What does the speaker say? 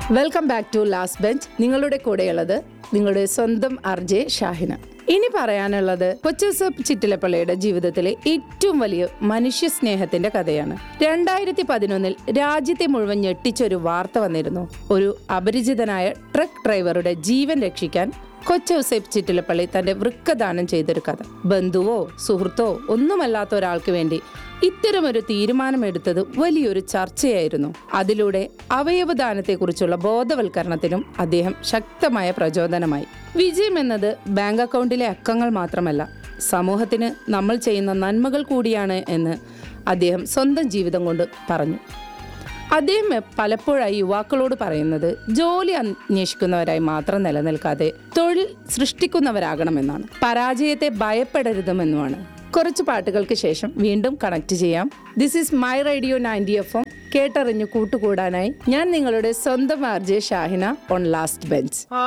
welcome back to last bench നിങ്ങളുടെ കൂടെയുള്ളത് നിങ്ങളുടെ സ്വന്തം ആർ ജെ ഷാഹിന ഇനി പറയാനുള്ളത് കൊച്ചൂസഫ് ചിറ്റിലപ്പള്ളിയുടെ ജീവിതത്തിലെ ഏറ്റവും വലിയ മനുഷ്യ സ്നേഹത്തിന്റെ കഥയാണ് രണ്ടായിരത്തി പതിനൊന്നിൽ രാജ്യത്തെ മുഴുവൻ ഞെട്ടിച്ചൊരു വാർത്ത വന്നിരുന്നു ഒരു അപരിചിതനായ ട്രക്ക് ഡ്രൈവറുടെ ജീവൻ രക്ഷിക്കാൻ കൊച്ചൗസേപ്പ് ചിറ്റിലപ്പള്ളി തന്റെ വൃക്കദാനം ചെയ്തൊരു കഥ ബന്ധുവോ സുഹൃത്തോ ഒന്നുമല്ലാത്ത ഒരാൾക്ക് വേണ്ടി ഇത്തരമൊരു തീരുമാനമെടുത്തത് വലിയൊരു ചർച്ചയായിരുന്നു അതിലൂടെ അവയവദാനത്തെക്കുറിച്ചുള്ള ബോധവൽക്കരണത്തിനും അദ്ദേഹം ശക്തമായ പ്രചോദനമായി വിജയം എന്നത് ബാങ്ക് അക്കൗണ്ടിലെ അക്കങ്ങൾ മാത്രമല്ല സമൂഹത്തിന് നമ്മൾ ചെയ്യുന്ന നന്മകൾ കൂടിയാണ് എന്ന് അദ്ദേഹം സ്വന്തം ജീവിതം കൊണ്ട് പറഞ്ഞു അദ്ദേഹം പലപ്പോഴായി യുവാക്കളോട് പറയുന്നത് ജോലി അന്വേഷിക്കുന്നവരായി മാത്രം നിലനിൽക്കാതെ തൊഴിൽ സൃഷ്ടിക്കുന്നവരാകണമെന്നാണ് പരാജയത്തെ ഭയപ്പെടരുതുമെന്നുമാണ് കുറച്ച് പാട്ടുകൾക്ക് ശേഷം വീണ്ടും കണക്ട് ചെയ്യാം this is my radio ninety F M കേട്ടറിഞ്ഞു കൂട്ടുകൂടാനായി ഞാൻ നിങ്ങളുടെ സ്വന്തം R J Shahina on last bench